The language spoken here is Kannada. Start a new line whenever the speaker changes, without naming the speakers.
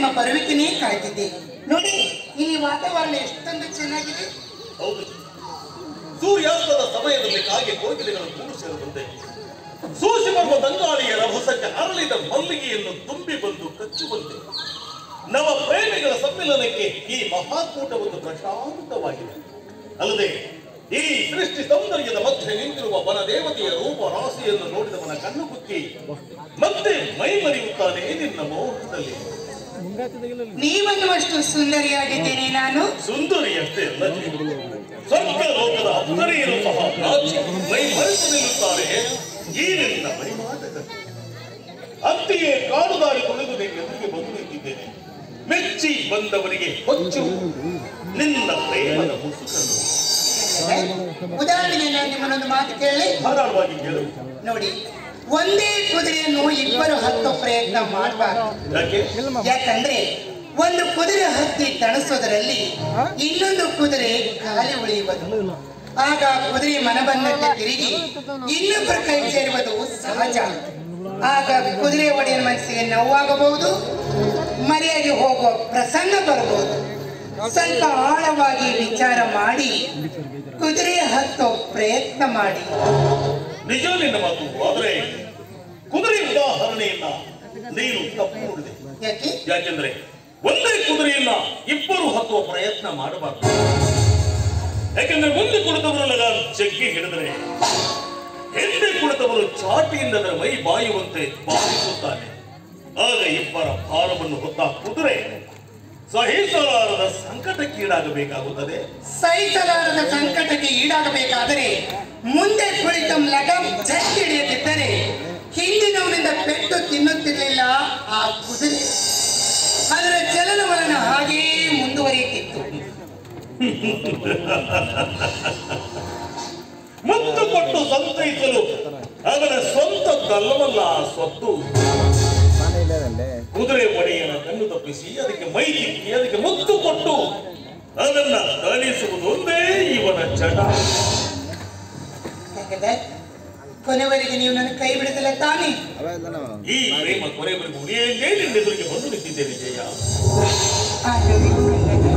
ನಿಮ್ಮ ಬರುವಿಕೆನೇ ಕಾಯ್ತಿದ್ದೆ ನೋಡಿ ಇಲ್ಲಿ ವಾತಾವರಣ ಎಷ್ಟೊಂದು ಚೆನ್ನಾಗಿದೆ
ಹೌದು ಸೂರ್ಯಾಸ್ತದ ಸಮಯದಲ್ಲಿ ಕಾಗೆ ಕೋಗಿಲೆಗಳು ಕೂಡು ಸೇರುವಂತೆ ಸೂಸಿ ಬರುವ ತಂಗಾಳಿಯ ರಭಸಕ್ಕೆ ಅರಳಿದ ಮಲ್ಲಿಗೆಯನ್ನು ತುಂಬಿ ಬಂದು ಕಚ್ಚುವಂತೆ ನವ ಪ್ರೇಮಿಗಳ ಸಮ್ಮಿಲನಕ್ಕೆ ಈ ಮಹಾಕೂಟವೊಂದು ಪ್ರಶಾಂತವಾಗಿದೆ ಅಲ್ಲದೆ ಈ ಸೃಷ್ಟಿ ಸೌಂದರ್ಯದ ಮಧ್ಯೆ ನಿಂತಿರುವ ವನ ದೇವತೆಯ ರೂಪ ರಾಶಿಯನ್ನು ನೋಡಿದವನ ಕಣ್ಣು ಕುಕ್ಕಿ ಮತ್ತೆ ಮೈ ಮರೆಯುತ್ತಾನೆ ನಿನ್ನ ಮೋಹದಲ್ಲಿ
ನೀವನ್ನುವಷ್ಟು ಸುಂದರಿಯಾಗಿದ್ದೇನೆ ನಾನು
ಸುಂದರಿಯಷ್ಟೇ ಅಲ್ಲದೆ ಸ್ವರ್ಗ ಲೋಕದ ಅಪ್ಸರೆಯರು ಸಹ ನಾಚಿ ಮೈ ಮರೆತು ನಿಲ್ಲುತ್ತಾರೆ ಈ ನಿನ್ನ ಮೈಮಾಟಕ ಅಂತೆಯೇ ಕಾಡುದಾರಿ ತೊಳೆದು ನಿನ್ನ ಎದುರಿಗೆ ಬಂದು ನಿಂತಿದ್ದೇನೆ ಮೆಚ್ಚಿ ಬಂದವರಿಗೆ ಹೊಚ್ಚು ನಿನ್ನ ಪ್ರೇಮದ ಮುಸುಕನ್ನು
ಉದಾಹರಣೆಗೆ ನಾನು ನಿಮ್ಮನ್ನೊಂದು ಮಾತು ಕೇಳಿ
ಧಾರಾಳವಾಗಿ ಕೇಳು
ನೋಡಿ ಒಂದೇ ಕುದುರೆಯನ್ನು ಇಬ್ಬರು ಹತ್ತೋ ಪ್ರಯತ್ನ ಮಾಡಬಾರ್ದು
ಯಾಕೆ
ಯಾಕಂದ್ರೆ ಒಂದು ಕುದುರೆ ಹತ್ತಿ ತಣಿಸೋದರಲ್ಲಿ ಇನ್ನೊಂದು ಕುದುರೆ ಖಾಲಿ ಉಳಿಯುವುದು ಆಗ ಕುದುರೆ ಮನಬಂದಂತೆ ತಿರುಗಿ ಇನ್ನೊಬ್ಬರ ಕೈ ಸೇರುವುದು ಸಹಜ ಆಗ ಕುದುರೆ ಒಡೆಯನ ಮನಸ್ಸಿಗೆ ನೋವಾಗಬಹುದು ಮರೆಯಾಗಿ ಹೋಗುವ ಪ್ರಸಂಗ ಬರಬಹುದು ಸ್ವಲ್ಪ ಆಳವಾಗಿ ವಿಚಾರ ಮಾಡಿ ಕುದುರೆ ಹತ್ತೋ ಪ್ರಯತ್ನ ಮಾಡಿ
ನಿಜ ನಿನ್ನ ಮಾತು ಆದರೆ ಕುದುರೆ ಉದಾಹರಣೆಯನ್ನ ನೀನು ತಪ್ಪು ನೋಡಿದೆ
ಯಾಕೆ
ಯಾಕೆಂದ್ರೆ ಒಂದೇ ಕುದುರೆಯನ್ನ ಇಬ್ಬರು ಹತ್ತುವ ಪ್ರಯತ್ನ ಮಾಡಬಾರದು ಯಾಕೆಂದ್ರೆ ಮುಂದೆ ಕುಳಿತವರನ್ನ ಜಗ್ಗಿ ಹಿಡಿದರೆ ಹಿಂದೆ ಕುಳಿತವರು ಚಾಟಿಯಿಂದ ಅದರ ಮೈ ಬಾಯುವಂತೆ ಬಾರಿಸುತ್ತಾನೆ ಆಗ ಇಬ್ಬರ ಭಾರವನ್ನು ಹೊತ್ತ ಕುದುರೆ ಸಹಿಸಲಾರದ ಸಂಕಟಕ್ಕೀಡಾಗಬೇಕಾಗುತ್ತದೆ
ಸಹಿಸಲಾರದ ಸಂಕಟಕ್ಕೆ ಈಡಾಗಬೇಕಾದರೆ ಮುಂದೆ ಕುಳಿತು ಲಗಂ ಜಟ್ಟಿ ಹಿಡಿಯದಿದ್ದರೆ ಹಿಂದಿನವನಿಂದ ಪೆಟ್ಟು ತಿನ್ನುತ್ತಿರಲಿಲ್ಲ ಆ ಕುದುರೆ ಅದರ ಚಲನವಲನ ಹಾಗೇ ಮುಂದುವರಿಯುತ್ತಿತ್ತು
ಮುತ್ತು ಕೊಟ್ಟು ಸಂತೈಸಲು ಅವನ ಸ್ವಂತದ್ದಲ್ಲವಲ್ಲ ಆ ಸ್ವತ್ತು ಕುದುರೆ ಒಡೆಯನ ಕಣ್ಣು ತಪ್ಪಿಸಿ ಅದಕ್ಕೆ ಮೈ ತಿಕ್ಕಿ ಅದಕ್ಕೆ ಮುತ್ತು ಕೊಟ್ಟು ಅದನ್ನ ತಣಿಸುವುದು ಒಂದೇ ಇವನ ಚಟ
ಯಾಕಂದ್ರೆ ಕೊನೆವರೆಗೆ ನೀವು ನನ್ನ ಕೈ ಬಿಡುತ್ತಿಲ್ಲ ತಾನೇ
ಈ ಪ್ರೇಮ ಕೊನೆವರೆಗೂ ಉಳಿಯಂಗೆ ನಿನ್ನೆದುರಿಗೆ ಬಂದು ನಿಂತಿದ್ದೇನೆ ಜಯ
ಆ ನೋಡಿ,